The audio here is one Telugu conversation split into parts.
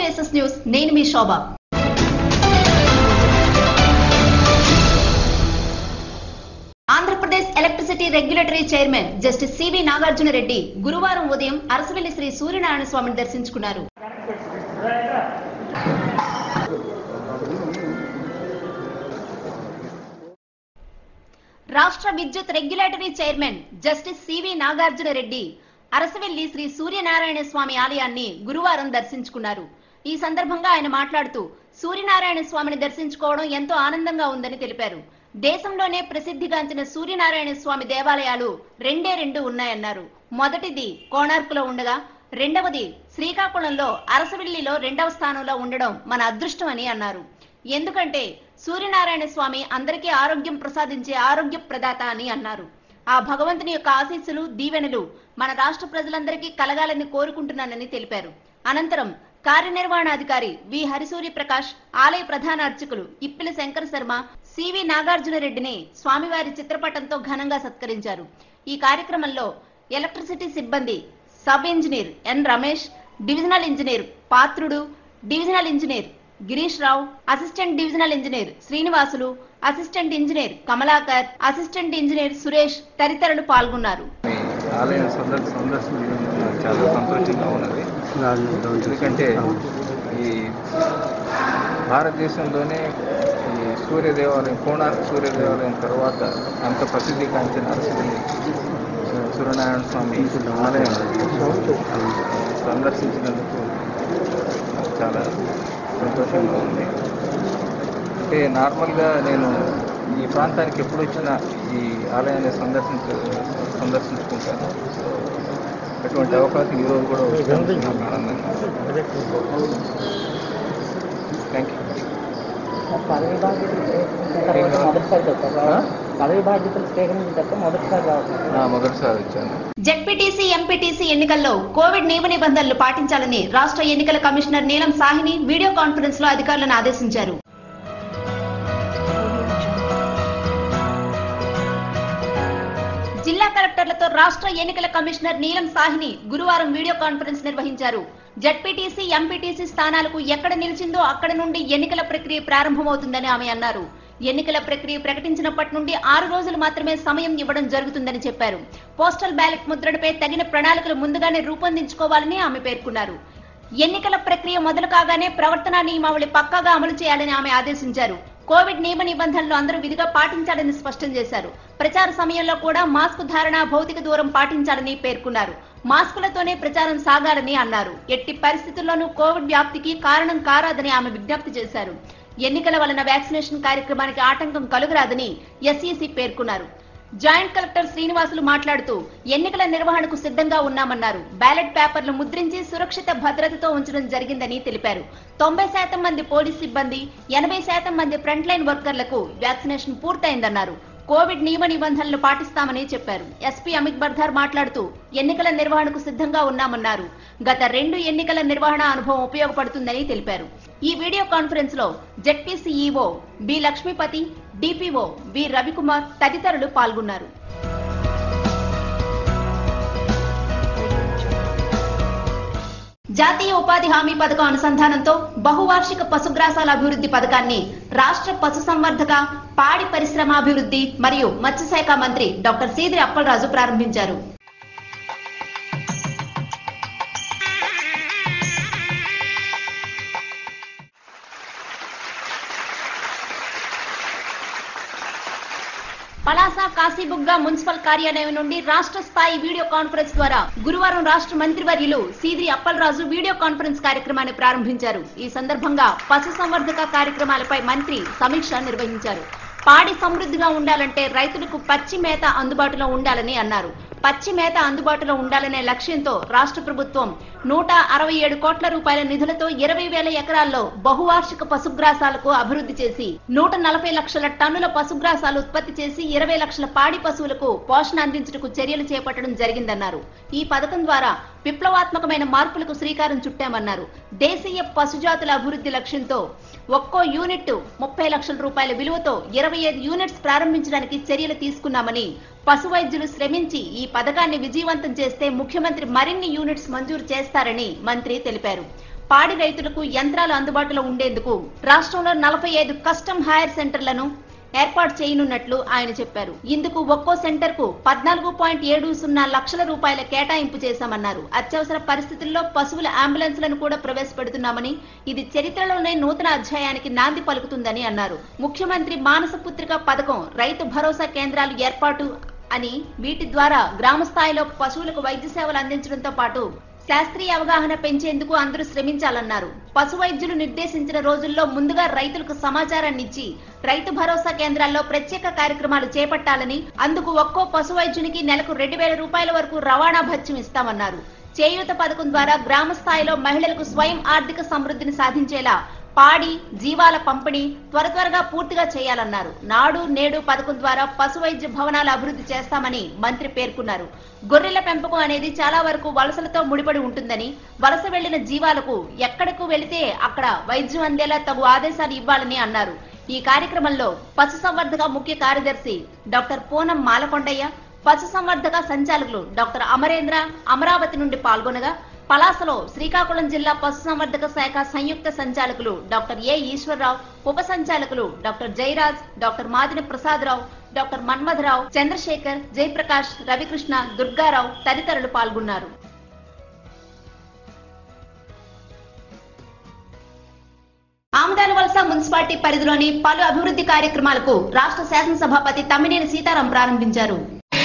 ఎస్ఎస్ న్యూస్ నేను మీ Shobha Andhra Pradesh electricity regulatory chairman justice CV Nagarjuna Reddy గురువారం ఉదయం అరసవెల్లి శ్రీ సూర్యనారాయణ స్వామిని దర్శించుకున్నారు రాష్ట్ర విద్యుత్ regulatory chairman justice CV Nagarjuna Reddy Arasavalli Sri Suryanarayana Swamy ఆలయాన్ని గురువారం దర్శించుకున్నారు ఈ సందర్భంగా ఆయన మాట్లాడుతూ సూర్యనారాయణ స్వామిని దర్శించుకోవడం ఎంతో ఆనందంగా ఉందని తెలిపారు దేశంలోనే ప్రసిద్ధిగాంచిన సూర్యనారాయణ స్వామి దేవాలయాలు రెండే రెండు ఉన్నాయన్నారు మొదటిది కోణార్కులో ఉండగా రెండవది శ్రీకాకుళంలో అరసవిల్లిలో రెండవ స్థానంలో ఉండడం మన అదృష్టం అని అన్నారు ఎందుకంటే సూర్యనారాయణ స్వామి అందరికీ ఆరోగ్యం ప్రసాదించే ఆరోగ్య ప్రదాత అని అన్నారు ఆ భగవంతుని యొక్క ఆశీస్సులు దీవెనలు మన రాష్ట్ర ప్రజలందరికీ కలగాలని కోరుకుంటున్నానని తెలిపారు అనంతరం కార్యనిర్వహణాధికారి వి హరిసూర్య ప్రకాష్ ఆలయ ప్రధాన అర్చకులు ఇప్పిలి శంకర శర్మ సివి నాగార్జున రెడ్డిని స్వామివారి చిత్రపటంతో ఘనంగా సత్కరించారు ఈ కార్యక్రమంలో ఎలక్ట్రిసిటీ సిబ్బంది sub engineer N Ramesh divisional engineer Patrudu divisional engineer Girish Rao assistant divisional engineer Srinivasulu assistant engineer Kamalakar assistant engineer Suresh తదితరులు పాల్గొన్నారు మీ ఆలయం సందర్శ సందర్శించడం నాకు చాలా సంతోషంగా ఉన్నది ఎందుకంటే ఈ భారతదేశంలోనే ఈ సూర్య దేవాలయం కోణార్క సూర్య దేవాలయం తర్వాత అంత ప్రసిద్ధి కాంచిన అరసవల్లి సూర్యనారాయణ స్వామి ఆలయం సందర్శించినందుకు నాకు చాలా సంతోషంగా ఉంది అంటే నార్మల్గా నేను ఈ ప్రాంతానికి ఎప్పుడు వచ్చినా ఈ ఆలయాన్ని సందర్శించ సందర్శించుకుంటాను అటువంటి అవకాశం ఈరోజు కూడా వచ్చింది నాకు ఆనందంగా థ్యాంక్ యూ పదవి బాధ్యతలు స్వీకరించిన తర్వాత మొదటిసారి చెప్తారు పదవి బాధ్యతలు స్వీకరించిన తర్వాత మొదటిసారి రావచ్చు మొదటిసారి వచ్చాను జెడ్పీటీసీ ఎంపీటీసీ ఎన్నికల్లో కోవిడ్ నియమ నిబంధనలు పాటించాలని రాష్ట్ర ఎన్నికల commissioner Neelam Sawhney video conference లో అధికారులను ఆదేశించారు జిల్లా కలెక్టర్లతో రాష్ట్ర ఎన్నికల కమిషనర్ నీలం సాహిని గురువారం వీడియో కాన్ఫరెన్స్ నిర్వహించారు జడ్పీటీసీ ఎంపీటీసీ స్థానాలకు ఎక్కడ నిలిచిందో అక్కడ నుండి ఎన్నికల ప్రక్రియ ప్రారంభమవుతుందని ఆమె అన్నారు ఎన్నికల ప్రక్రియ ప్రకటించినప్పటి నుండి ఆరు రోజులు మాత్రమే సమయం ఇవ్వడం జరుగుతుందని చెప్పారు పోస్టల్ బ్యాలెట్ ముద్రణపై తగిన ప్రణాళికలు ముందుగానే రూపొందించుకోవాలని ఆమె పేర్కొన్నారు ఎన్నికల ప్రక్రియ మొదలు కాగానే ప్రవర్తనా నియమావళి పక్కాగా అమలు చేయాలని ఆమె ఆదేశించారు కోవిడ్ నియమ నిబంధనలు అందరూ విధిగా పాటించాలని స్పష్టం చేశారు ప్రచార సమయంలో కూడా మాస్క్ ధారణ భౌతిక దూరం పాటించాలని పేర్కొన్నారు మాస్కులతోనే ప్రచారం సాగాలని అన్నారు ఎట్టి పరిస్థితుల్లోనూ కోవిడ్ వ్యాప్తికి కారణం కారాదని ఆమె విజ్ఞప్తి చేశారు ఎన్నికల వలన వ్యాక్సినేషన్ కార్యక్రమానికి ఆటంకం కలుగురాదని ఎస్ఈసి పేర్కొన్నారు జాయింట్ కలెక్టర్ శ్రీనివాసులు మాట్లాడుతూ ఎన్నికల నిర్వహణకు సిద్ధంగా ఉన్నామన్నారు బ్యాలెట్ పేపర్లు ముద్రించి సురక్షిత భద్రతతో ఉంచడం జరిగిందని తెలిపారు తొంభై శాతం మంది పోలీస్ సిబ్బంది ఎనభై శాతం మంది ఫ్రంట్ లైన్ వర్కర్లకు వ్యాక్సినేషన్ పూర్తయిందన్నారు కోవిడ్ నియమ నిబంధనలు పాటిస్తామని చెప్పారు ఎస్పీ అమిత్ బర్ధార్ మాట్లాడుతూ ఎన్నికల నిర్వహణకు సిద్ధంగా ఉన్నామన్నారు గత రెండు ఎన్నికల నిర్వహణ అనుభవం ఉపయోగపడుతుందని తెలిపారు ఈ వీడియో కాన్ఫరెన్స్ లో ZP CEO B Lakshmipathi DPO B Ravikumar తదితరులు పాల్గొన్నారు జాతీయ ఉపాధి హామీ పథకం అనుసంధానంతో బహువార్షిక పశుగ్రాసాల అభివృద్ధి పథకాన్ని రాష్ట్ర పశుసంవర్ధక పాడి పరిశ్రమాభివృద్ధి మరియు మత్స్యశాఖ మంత్రి డాక్టర్ సీదిరి అప్పలరాజు ప్రారంభించారు పలాస కాశీబుగ్గ మున్సిపల్ కార్యాలయం నుండి రాష్ట్ర స్థాయి వీడియో కాన్ఫరెన్స్ ద్వారా గురువారం రాష్ట్ర మంత్రివర్యులు సీదిరి అప్పలరాజు వీడియో కాన్ఫరెన్స్ కార్యక్రమాన్ని ప్రారంభించారు ఈ సందర్భంగా పశుసంవర్ధక కార్యక్రమాలపై మంత్రి సమీక్ష నిర్వహించారు పాడి సమృద్ధిగా ఉండాలంటే రైతులకు పచ్చి మేత అందుబాటులో ఉండాలని అన్నారు పచ్చి మేత అందుబాటులో ఉండాలనే లక్ష్యంతో రాష్ట్ర ప్రభుత్వం నూట అరవై ఏడు కోట్ల రూపాయల నిధులతో ఇరవై వేల ఎకరాల్లో బహువార్షిక పశుగ్రాసాలకు అభివృద్ధి చేసి నూట నలభై లక్షల టన్నుల పశుగ్రాసాలు ఉత్పత్తి చేసి ఇరవై లక్షల పాడి పశువులకు పోషణ అందించుటకు చర్యలు చేపట్టడం జరిగిందన్నారు ఈ పథకం ద్వారా విప్లవాత్మకమైన మార్పులకు శ్రీకారం చుట్టామన్నారు దేశీయ పశుజాతుల అభివృద్ధి లక్ష్యంతో ఒక్కో యూనిట్ ముప్పై లక్షల రూపాయల విలువతో ఇరవై ఐదు యూనిట్స్ ప్రారంభించడానికి చర్యలు తీసుకున్నామని పశు వైద్యులు శ్రమించి ఈ పథకాన్ని విజయవంతం చేస్తే ముఖ్యమంత్రి మరిన్ని యూనిట్స్ మంజూరు చేస్తారని మంత్రి తెలిపారు పాడి రైతులకు యంత్రాలు అందుబాటులో ఉండేందుకు రాష్ట్రంలో నలభై ఐదు కస్టమ్ హైర్ సెంటర్లను ఏర్పాటు చేయనున్నట్లు ఆయన చెప్పారు ఇందుకు ఒక్కో సెంటర్ కు పద్నాలుగు పాయింట్ ఏడు సున్నా లక్షల రూపాయల కేటాయింపు చేశామన్నారు అత్యవసర పరిస్థితుల్లో పశువుల అంబులెన్స్లను కూడా ప్రవేశపెడుతున్నామని ఇది చరిత్రలోనే నూతన అధ్యాయానికి నాంది పలుకుతుందని అన్నారు ముఖ్యమంత్రి మానస పుత్రిక పథకం రైతు భరోసా కేంద్రాలు ఏర్పాటు అని వీటి ద్వారా గ్రామ స్థాయిలో పశువులకు వైద్య సేవలు అందించడంతో పాటు శాస్త్రీయ అవగాహన పెంచేందుకు అందరూ శ్రమించాలన్నారు పశు వైద్యులు నిర్దేశించిన రోజుల్లో ముందుగా రైతులకు సమాచారాన్ని ఇచ్చి రైతు భరోసా కేంద్రాల్లో ప్రత్యేక కార్యక్రమాలు చేపట్టాలని అందుకు ఒక్కో పశు వైద్యునికి నెలకు రెండు వేల రూపాయల వరకు రవాణా భత్యం ఇస్తామన్నారు చేయూత పథకం ద్వారా గ్రామ స్థాయిలో మహిళలకు స్వయం ఆర్థిక సమృద్ధిని సాధించేలా పాడి జీవాల పంపిణీ త్వర త్వరగా పూర్తిగా చేయాలన్నారు నాడు నేడు పథకం ద్వారా పశు వైద్య భవనాల అభివృద్ధి చేస్తామని మంత్రి పేర్కొన్నారు గొర్రెల పెంపకం అనేది చాలా వరకు వలసలతో ముడిపడి ఉంటుందని వలస వెళ్లిన జీవాలకు ఎక్కడకు వెళితే అక్కడ వైద్యం అందేలా తగు ఆదేశాలు ఇవ్వాలని అన్నారు ఈ కార్యక్రమంలో పశుసంవర్ధక ముఖ్య కార్యదర్శి డాక్టర్ పూనం మాలకొండయ్య పశుసంవర్ధక సంచాలకులు డాక్టర్ అమరేంద్ర అమరావతి నుండి పాల్గొనగా పలాసలో శ్రీకాకుళం జిల్లా పశుసంవర్ధక శాఖ సంయుక్త సంచాలకులు డాక్టర్ ఏ ఈశ్వరరావు ఉప సంచాలకులు doctor Jayaraj doctor Madina Prasada Rao doctor Manmatha Rao Chandrasekhar Jayaprakash Ravi Krishna Durga Rao తదితరులు పాల్గొన్నారు ఆమదాల వలస మున్సిపాలిటీ పరిధిలోని పలు అభివృద్ధి కార్యక్రమాలకు రాష్ట్ర శాసనసభాపతి తమ్మినేని సీతారాం ప్రారంభించారు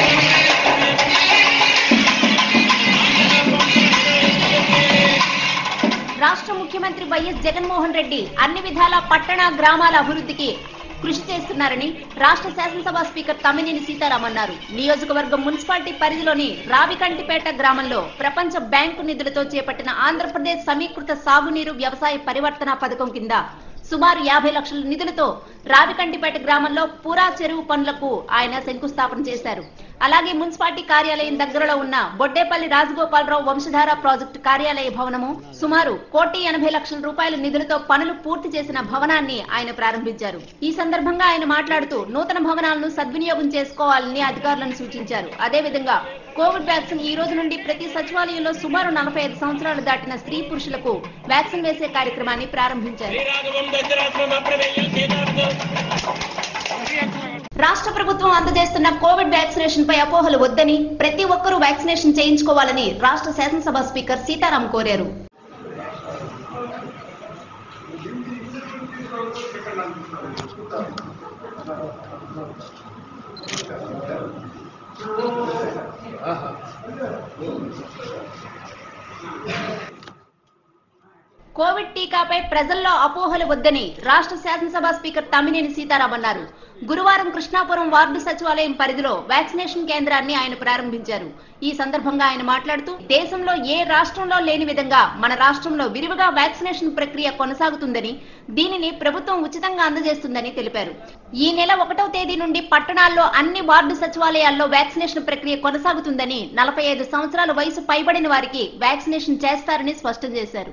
రాష్ట్ర ముఖ్యమంత్రి వైఎస్ జగన్మోహన్ రెడ్డి అన్ని విధాల పట్టణ గ్రామాల అభివృద్ధికి కృషి చేస్తున్నారని రాష్ట్ర శాసనసభ స్పీకర్ తమ్మినేని సీతారాం అన్నారు నియోజకవర్గం మున్సిపాలిటీ పరిధిలోని రావికంటిపేట గ్రామంలో ప్రపంచ బ్యాంకు నిధులతో చేపట్టిన ఆంధ్రప్రదేశ్ సమీకృత సాగునీరు వ్యవసాయ పరివర్తన పథకం కింద సుమారు యాభై లక్షల నిధులతో రావికంటిపేట గ్రామంలో పురా చెరువు పనులకు ఆయన శంకుస్థాపన చేశారు అలాగే మున్సిపాలిటీ కార్యాలయం దగ్గరలో ఉన్న బొడ్డేపల్లి రాజగోపాలరావు వంశధార ప్రాజెక్టు కార్యాలయ భవనము సుమారు కోటి ఎనభై లక్షల రూపాయల నిధులతో పనులు పూర్తి చేసిన భవనాన్ని ఆయన ప్రారంభించారు ఈ సందర్భంగా ఆయన మాట్లాడుతూ నూతన భవనాలను సద్వినియోగం చేసుకోవాలని అధికారులను సూచించారు అదేవిధంగా కోవిడ్ వ్యాక్సిన్ ఈ రోజు నుండి ప్రతి సచివాలయంలో సుమారు నలభై ఐదు సంవత్సరాలు దాటిన స్త్రీ పురుషులకు వ్యాక్సిన్ వేసే కార్యక్రమాన్ని ప్రారంభించారు రాష్ట్ర ప్రభుత్వం అందజేస్తున్న కోవిడ్ వ్యాక్సినేషన్ పై అపోహలు వద్దని ప్రతి ఒక్కరూ వ్యాక్సినేషన్ చేయించుకోవాలని రాష్ట్ర శాసనసభ స్పీకర్ సీతారాం కోరారు కోవిడ్ టీకాపై ప్రజల్లో అపోహలు వద్దని రాష్ట్ర శాసనసభ స్పీకర్ తమ్మినేని సీతారాం అన్నారు గురువారం కృష్ణాపురం వార్డు సచివాలయం పరిధిలో వ్యాక్సినేషన్ కేంద్రాన్ని ఆయన ప్రారంభించారు ఈ సందర్భంగా ఆయన మాట్లాడుతూ దేశంలో ఏ రాష్ట్రంలో లేని విధంగా మన రాష్ట్రంలో విరివిగా వ్యాక్సినేషన్ ప్రక్రియ కొనసాగుతుందని దీనిని ప్రభుత్వం ఉచితంగా అందజేస్తుందని తెలిపారు ఈ నెల ఒకటవ తేదీ నుండి పట్టణాల్లో అన్ని వార్డు సచివాలయాల్లో వ్యాక్సినేషన్ ప్రక్రియ కొనసాగుతుందని నలభై ఐదు సంవత్సరాల వయసు పైబడిన వారికి వ్యాక్సినేషన్ చేస్తారని స్పష్టం చేశారు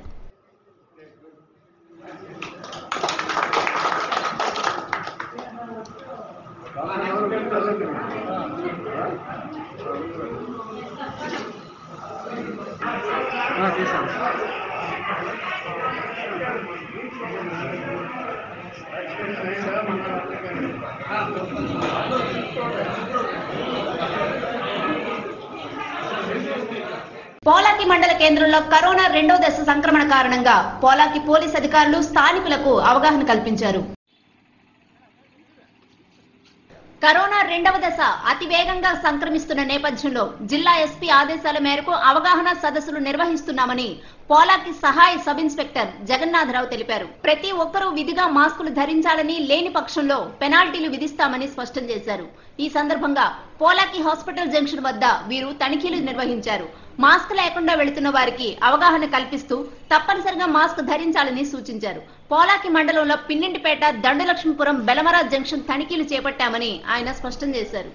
పోలాకి మండల కేంద్రంలో కరోనా రెండో దశ సంక్రమణ కారణంగా పోలాకి పోలీస్ అధికారులు స్థానికులకు అవగాహన కల్పించారు కరోనా రెండవ దశ అతి వేగంగా సంక్రమిస్తున్న నేపథ్యంలో జిల్లా ఎస్పీ ఆదేశాల మేరకు అవగాహన సదస్సులు నిర్వహిస్తున్నామని పోలాకి సహాయ సబ్ ఇన్స్పెక్టర్ జగన్నాథరావు తెలిపారు ప్రతి ఒక్కరూ విధిగా మాస్కులు ధరించాలని లేని పక్షంలో పెనాల్టీలు విధిస్తామని స్పష్టం చేశారు ఈ సందర్భంగా పోలాకి హాస్పిటల్ జంక్షన్ వద్ద వీరు తనిఖీలు నిర్వహించారు మాస్క్ లేకుండా వెళుతున్న వారికి అవగాహన కల్పిస్తూ తప్పనిసరిగా మాస్క్ ధరించాలని సూచించారు పోలాకి మండలంలో పిన్నింటిపేట దండలక్ష్మీపురం బెలమరా జంక్షన్ తనిఖీలు చేపట్టామని ఆయన స్పష్టం చేశారు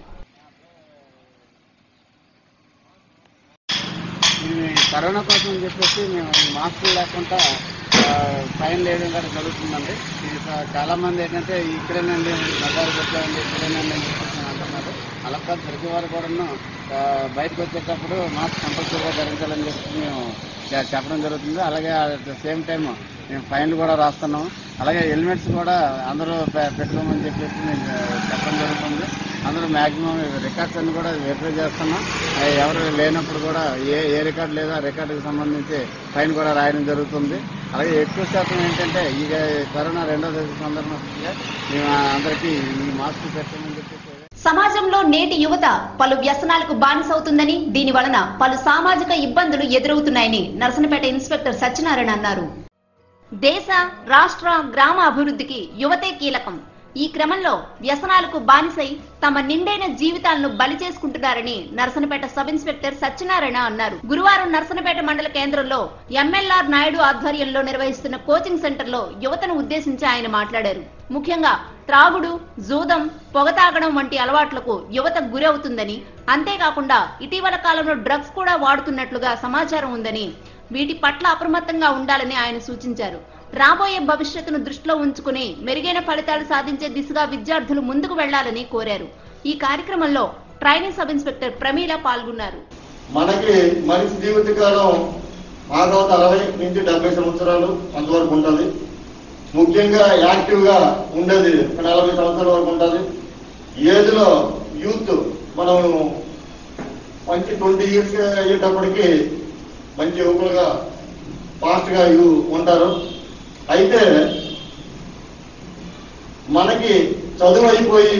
ఈ కరోనా కోసం అని చెప్పేసి మేము మాస్కులు లేకుండా ఆ, ఫైన్ వేయడం కూడా జరుగుతుందండి ఇది చా- చాలా మంది ఏంటంటే ఇక్కడేనండి నగరు పెట్టండి ఇక్కడేనండి అని చెప్పేసి అని అంటున్నారు అలా కాదు ప్రతి వారు కూడాను ఆ, బయటకు వచ్చేటప్పుడు మాస్క్ కంపల్సరీగా ధరించాలని చెప్పి మేము చె- చెప్పడం జరుగుతుంది అలాగే అట్ ద సేమ్ టైం మేము ఫైన్లు కూడా రాస్తున్నాం అలాగే హెల్మెట్స్ కూడా అందరూ పె- పెట్టుకోమని చెప్పేసి మేము చెప్పడం జరుగుతుంది అందరూ మాక్సిమం రికార్డ్స్ అన్ని కూడా వెరిఫై చేస్తున్నాం అవి ఎవరు లేనప్పుడు కూడా ఏ ఏ రికార్డు లేదా రికార్డుకి సంబంధించి ఫైన్ కూడా రాయడం జరుగుతుంది అలాగే ఎక్కువ శాతం ఏంటంటే ఇక కరోనా రెండో దశ సందర్భంగా మేము అందరికీ ఈ మాస్క్ పెట్టమని చెప్పేసి సమాజంలో నేటి యువత పలు వ్యసనాలకు బానిసవుతుందని దీని వలన పలు సామాజిక ఇబ్బందులు ఎదురవుతున్నాయని నరసనపేట ఇన్స్పెక్టర్ సత్యనారాయణ అన్నారు దేశ రాష్ట్ర గ్రామ అభివృద్ధికి యువతే కీలకం ఈ క్రమంలో వ్యసనాలకు బానిసై తమ నిండైన జీవితాలను బలి చేసుకుంటున్నారని నరసనపేట సబ్ ఇన్స్పెక్టర్ సత్యనారాయణ అన్నారు గురువారం నరసనపేట మండల కేంద్రంలో ఎంఎల్ఆర్ నాయుడు ఆధ్వర్యంలో నిర్వహిస్తున్న కోచింగ్ సెంటర్లో యువతను ఉద్దేశించి ఆయన మాట్లాడారు ముఖ్యంగా త్రాగుడు జూదం పొగ తాగడం వంటి అలవాట్లకు యువత గురవుతుందని అంతేకాకుండా ఇటీవల కాలంలో డ్రగ్స్ కూడా వాడుతున్నట్లుగా సమాచారం ఉందని వీటి పట్ల అప్రమత్తంగా ఉండాలని ఆయన సూచించారు రాబోయే భవిష్యత్తును దృష్టిలో ఉంచుకుని మెరుగైన ఫలితాలు సాధించే దిశగా విద్యార్థులు ముందుకు వెళ్లాలని కోరారు ఈ కార్యక్రమంలో ట్రైనింగ్ సబ్ ఇన్స్పెక్టర్ ప్రమీల పాల్గొన్నారు మనకి మనిషి జీవితకాలం ఆదావత అరవై నుంచి డెబ్బై సంవత్సరాలు అంతవరకు ఉంటుంది ముఖ్యంగా యాక్టివ్ గా ఉండేది ఒక నలభై సంవత్సరాల వరకు ఉంటుంది ఏజ్ లో యూత్ మనం మంచి ట్వంటీ ఇయర్స్ అయ్యేటప్పటికి మంచి యువకులుగా ఫాస్ట్ గా యు- ఉంటారు అయితే మనకి చదువు అయిపోయి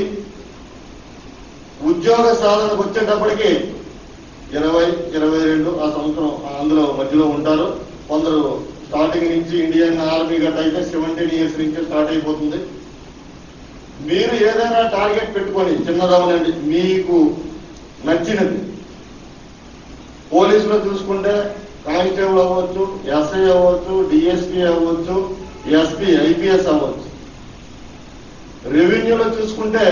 ఉద్యోగ సాధనకు వచ్చేటప్పటికి ఇరవై ఇరవై రెండు ఆ సంవత్సరం అందులో మధ్యలో ఉంటారు కొందరు స్టార్టింగ్ నుంచి ఇండియన్ ఆర్మీ గట్ట అయితే సెవెంటీన్ ఇయర్స్ నుంచి స్టార్ట్ అయిపోతుంది మీరు ఏదైనా టార్గెట్ పెట్టుకొని చిన్నదవనండి మీకు నచ్చినది పోలీసులో చూసుకుంటే కానిస్టేబుల్ అవ్వచ్చు ఎస్ఐ అవ్వచ్చు డిఎస్పీ అవ్వచ్చు ఎస్పీ ఐపీఎస్ అవ్వచ్చు రెవెన్యూలో చూసుకుంటే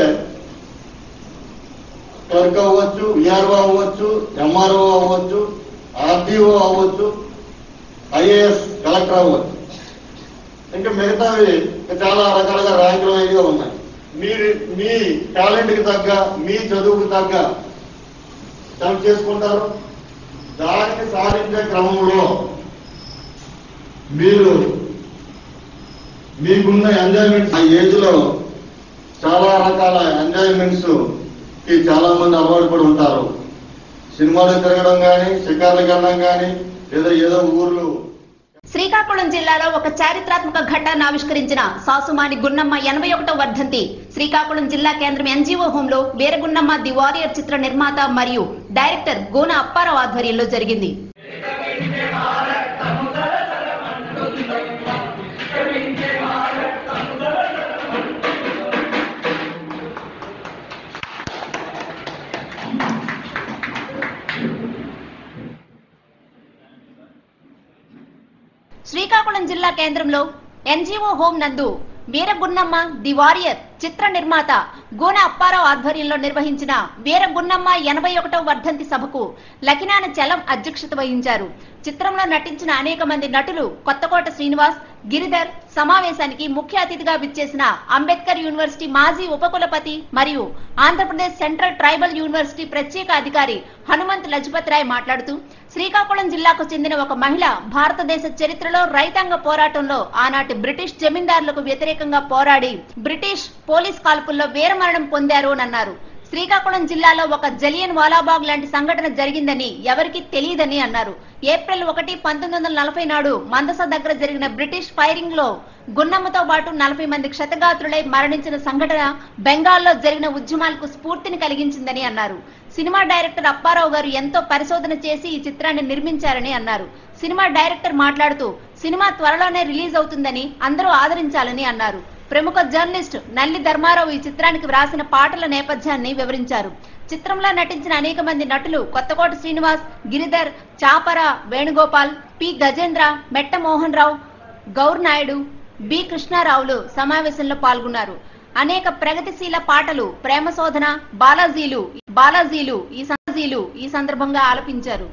క్లర్క్ అవ్వచ్చు విఆర్ఓ అవ్వచ్చు ఎంఆర్ఓ అవ్వచ్చు ఆర్డీఓ అవ్వచ్చు ఐఏఎస్ కలెక్టర్ అవ్వచ్చు ఇంకా మిగతావి చాలా రకాలుగా ర్యాంకులు వైజ్గా ఉన్నాయి మీరు మీ టాలెంట్ కి తగ్గ మీ చదువుకు తగ్గ సెలెక్ట్ చేసుకుంటారు దానికి సాధించే క్రమంలో మీరు మీకున్న ఎంజాయ్మెంట్స్ ఆ ఏజ్ లో చాలా రకాల ఎంజాయ్మెంట్స్ కి చాలా మంది అలవాటు పడి ఉంటారు సినిమాలు తిరగడం కానీ షికార్లకు వెళ్ళడం కానీ లేదా ఏదో ఊర్లు శ్రీకాకుళం జిల్లాలో ఒక చారిత్రాత్మక ఘట్టాన్ని ఆవిష్కరించిన సాసుమాని గున్నమ్మ ఎనభై ఒకటో వర్ధంతి శ్రీకాకుళం జిల్లా కేంద్రం ఎన్జీఓ హోంలో వీరగున్నమ్మ ది వారియర్ చిత్ర నిర్మాత మరియు డైరెక్టర్ గోన అప్పారావు ఆధ్వర్యంలో జరిగింది శ్రీకాకుళం జిల్లా కేంద్రంలో ఎన్జీఓ హోం నందు వీరగున్నమ్మ ది వారియర్ చిత్ర నిర్మాత గోన అప్పారావు ఆధ్వర్యంలో నిర్వహించిన వీరగున్నమ్మ ఎనభై ఒకటవ వర్ధంతి సభకు లకినాన చలం అధ్యక్షత వహించారు చిత్రంలో నటించిన అనేక మంది నటులు కొత్తకోట శ్రీనివాస్ గిరిధర్ సమావేశానికి ముఖ్య అతిథిగా విచ్చేసిన అంబేద్కర్ యూనివర్సిటీ మాజీ ఉపకులపతి మరియు ఆంధ్రప్రదేశ్ సెంట్రల్ ట్రైబల్ యూనివర్సిటీ ప్రత్యేక అధికారి హనుమంత్ లజపత్ రాయ్ మాట్లాడుతూ శ్రీకాకుళం జిల్లాకు చెందిన ఒక మహిళ భారతదేశ చరిత్రలో రైతాంగ పోరాటంలో ఆనాటి బ్రిటిష్ జమీందారులకు వ్యతిరేకంగా పోరాడి బ్రిటిష్ పోలీస్ కాల్పుల్లో వీరమరణం పొందారు అని అన్నారు శ్రీకాకుళం జిల్లాలో ఒక జలియన్ వాలాబాగ్ లాంటి సంఘటన జరిగిందని ఎవరికీ తెలియదని అన్నారు ఏప్రిల్ ఒకటి పంతొమ్మిది వందల నలభై నాడు మందస దగ్గర జరిగిన బ్రిటిష్ ఫైరింగ్ లో గున్నమ్మతో పాటు నలభై మంది క్షతగాత్రులై మరణించిన సంఘటన బెంగాల్లో జరిగిన ఉద్యమాలకు స్ఫూర్తిని కలిగించిందని అన్నారు సినిమా డైరెక్టర్ అప్పారావు గారు ఎంతో పరిశోధన చేసి ఈ చిత్రాన్ని నిర్మించారని అన్నారు సినిమా డైరెక్టర్ మాట్లాడుతూ సినిమా త్వరలోనే రిలీజ్ అవుతుందని అందరూ ఆదరించాలని అన్నారు ప్రముఖ జర్నలిస్ట్ నల్లి ధర్మారావు ఈ చిత్రానికి వ్రాసిన పాటల నేపథ్యాన్ని వివరించారు చిత్రంలో నటించిన అనేక మంది నటులు కొత్తకోట శ్రీనివాస్ గిరిధర్ చాపర వేణుగోపాల్ పి గజేంద్ర మెట్ట మోహన్ రావు గౌర్ నాయుడు బి కృష్ణారావులు సమావేశంలో పాల్గొన్నారు అనేక ప్రగతిశీల పాటలు ప్రేమ శోధన బాలాజీలు బాలాజీలు ఈ సంజీలు ఈ సందర్భంగా ఆలపించారు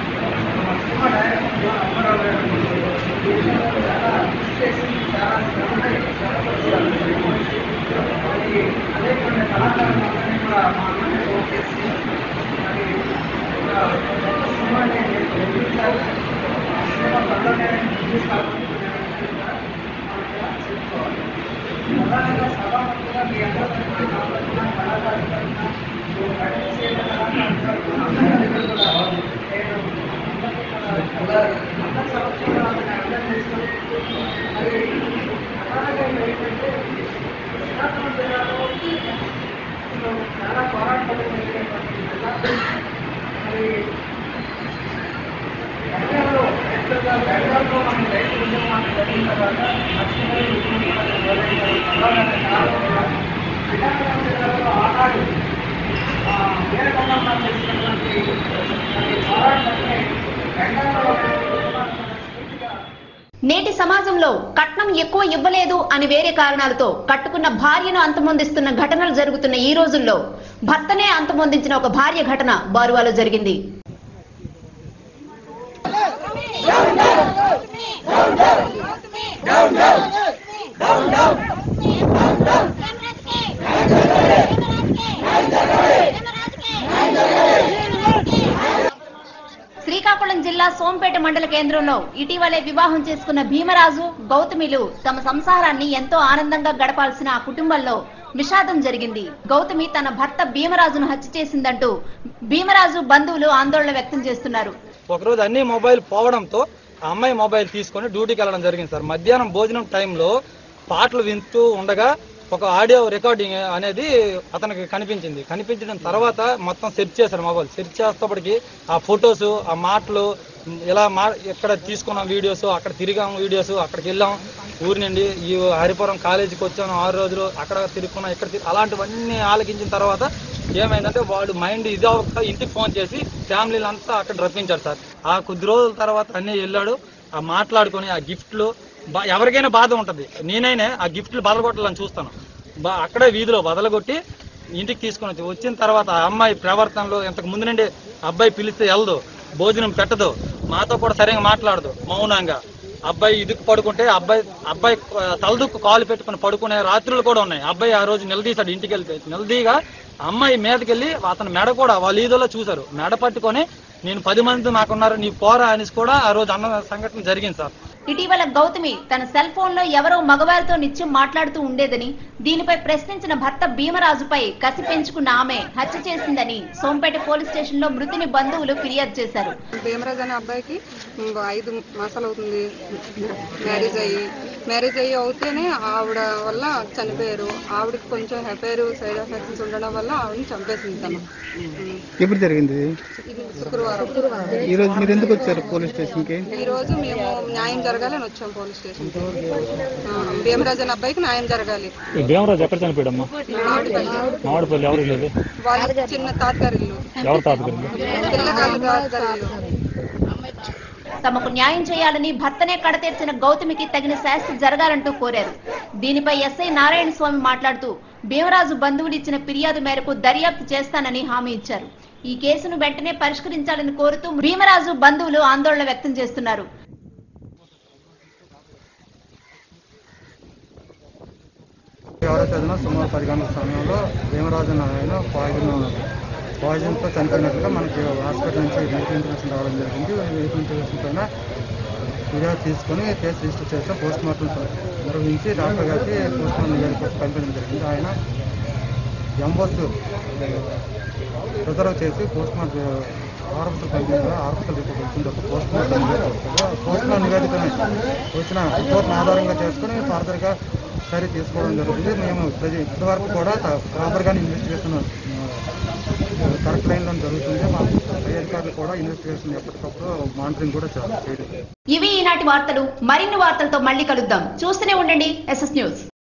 చాలా నేటి సమాజంలో కట్నం ఎక్కువ ఇవ్వలేదు అని వేరే కారణాలతో కట్టుకున్న భార్యను అంతమొందిస్తున్న ఘటనలు జరుగుతున్న ఈ రోజుల్లో భర్తనే అంతమొందించిన ఒక భార్య ఘటన బారువాలో జరిగింది శ్రీకాకుళం జిల్లా సోంపేట మండల కేంద్రంలో ఇటీవలే వివాహం చేసుకున్న భీమరాజు గౌతమిలు తమ సంసారాన్ని ఎంతో ఆనందంగా గడపాల్సిన ఆ కుటుంబంలో విషాదం జరిగింది గౌతమి తన భర్త భీమరాజును హత్య చేసిందంటూ భీమరాజు బంధువులు ఆందోళన వ్యక్తం చేస్తున్నారు ఒకరోజు అన్ని మొబైల్ పోవడంతో ఆ అమ్మాయి మొబైల్ తీసుకొని డ్యూటీకి వెళ్ళడం జరిగింది సార్ మధ్యాహ్నం భోజనం టైంలో పాటలు వింటూ ఉండగా ఒక ఆడియో రికార్డింగ్ అనేది అతనికి కనిపించింది కనిపించిన తర్వాత మొత్తం సెర్చ్ చేశారు మొబైల్ సెర్చ్ చేసేటప్పటికి ఆ ఫొటోస్ ఆ మాటలు ఇలా మా ఇక్కడ తీసుకున్న వీడియోస్ అక్కడ తిరిగాం వీడియోస్ అక్కడికి వెళ్ళాం ఊరి నుండి ఈ హరిపురం కాలేజీకి వచ్చాను ఆరు రోజులు అక్కడ తిరుగుకున్నాం ఇక్కడ తిరిగి అలాంటివన్నీ ఆలకించిన తర్వాత ఏమైందంటే వాడు మైండ్ ఇది అవ్వక ఇంటికి ఫోన్ చేసి ఫ్యామిలీలు అంతా అక్కడ రప్పించారు సార్ ఆ కొద్ది రోజుల తర్వాత అన్నీ వెళ్ళాడు ఆ మాట్లాడుకొని ఆ గిఫ్ట్లు బా ఎవరికైనా బాధ ఉంటుంది నేనైనా ఆ గిఫ్ట్లు బదలగొట్టాలని చూస్తాను బా అక్కడే వీధిలో బదలగొట్టి ఇంటికి తీసుకొని వచ్చి వచ్చిన తర్వాత ఆ అమ్మాయి ప్రవర్తనలో ఇంతకు ముందు నుండి అబ్బాయి పిలిస్తే వెళ్ళదు భోజనం పెట్టదు మాతో కూడా సరిగా మాట్లాడదు మౌనంగా అబ్బాయి ఇదుకు పడుకుంటే అబ్బాయి అబ్బాయి ఆ, తలదుక్కు కాలు పెట్టుకుని పడుకునే రాత్రులు కూడా ఉన్నాయి అబ్బాయి ఆ రోజు నిలదీశాడు ఇంటికి వెళ్ళి నిలదీగా అమ్మాయి మీదకి వెళ్ళి అతని మెడ కూడా వాళ్ళ ఈదోలో చూశారు మెడ పట్టుకొని నేను పది మంది నాకున్నారు నీ పోరా అనేసి కూడా ఆ రోజు అన్న సంఘటన జరిగింది సార్ ఇటీవల గౌతమి తన సెల్ ఫోన్ లో ఎవరో మగవారితో నిత్యం మాట్లాడుతూ ఉండేదని దీనిపై ప్రశ్నించిన భర్త భీమరాజుపై కసి పెంచుకున్న ఆమె హత్య చేసిందని సోంపేట పోలీస్ స్టేషన్ లో మృతుని బంధువులు ఫిర్యాదు చేశారు భీమరాజ్ అనే అబ్బాయికి ఇంకో ఐదు మాసాలు అవుతుంది మ్యారేజ్ అయ్యి మ్యారేజ్ అయ్యి అవుతేనే ఆవిడ వల్ల చనిపోయారు ఆవిడకి కొంచెం హెపేరు సైడ్ ఎఫెక్ట్స్ ఉండడం వల్ల ఆవిడని చంపేసింది తను ఎప్పుడు జరిగింది ఇది శుక్రవారం ఈ రోజు మీరు ఎందుకు వచ్చారు పోలీస్ స్టేషన్ కి ఈ రోజు మేము న్యాయం జరగాలని వచ్చాం పోలీస్ స్టేషన్ భీమరాజ్ అనే అబ్బాయికి న్యాయం జరగాలి భీమరాజు ఎక్కడ చనిపోయాడమ్మా మామిడిపల్లి మామిడిపల్లి ఎవరు లేదు వాళ్ళ చిన్న తాతగారి ఇల్లు ఎవరు తాతగారు పిల్లకాయలు తాతగారి ఇల్లు తమకు న్యాయం చేయాలని భర్తనే కడతీర్చిన గౌతమికి తగిన శాస్తి జరగాలంటూ కోరారు దీనిపై ఎస్ఐ నారాయణ స్వామి మాట్లాడుతూ భీమరాజు బంధువులు ఇచ్చిన ఫిర్యాదు మేరకు దర్యాప్తు చేస్తానని హామీ ఇచ్చారు ఈ కేసును వెంటనే పరిష్కరించాలని కోరుతూ భీమరాజు బంధువులు ఆందోళన వ్యక్తం చేస్తున్నారు ఎవరో చదివిన సుమారు పది గంటల సమయంలో భీమరాజు ఆయన పాయిజన్ పాయిజన్తో చనిపోయినట్లుగా మనకి హాస్పిటల్ నుంచి మెడికల్ ఇన్ఫర్మేషన్ రావడం జరిగింది మెడికల్ ఇన్ఫర్మేషన్ పైన ఫిర్యాదు తీసుకొని కేసు రిజిస్టర్ చేస్తాం పోస్ట్ మార్టం నిర్వహించి డాక్టర్ గారికి పోస్ట్ మార్టం నివేదిక పంపించడం జరిగింది ఆయన ఎంబోస్ రిజర్వ్ చేసి పోస్ట్ మార్టం ఆరోగ్య పంపించారు ఆరోగ్య రిపోర్ట్ వచ్చిన తర్వాత పోస్ట్ మార్టం నివేదిక వస్తుంది పోస్ట్ మార్టం నివేదికని వచ్చిన రిపోర్ట్ని ఆధారంగా చేసుకుని ఫర్దర్గా చర్య తీసుకోవడం జరుగుతుంది మేము ప్రతి ఇప్పటివరకు కూడా ప్రాపర్గానే ఇన్వెస్టిగేషన్ కరెక్ట్ లైన్లో జరుగుతుంది మా పై అధికారులు కూడా ఇన్వెస్టిగేషన్ ఎప్పటికప్పుడు మానిటరింగ్ కూడా చేయడం ఇవి ఈనాటి వార్తలు మరిన్ని వార్తలతో మళ్ళీ కలుద్దాం చూస్తూనే ఉండండి ఎస్ఎస్ న్యూస్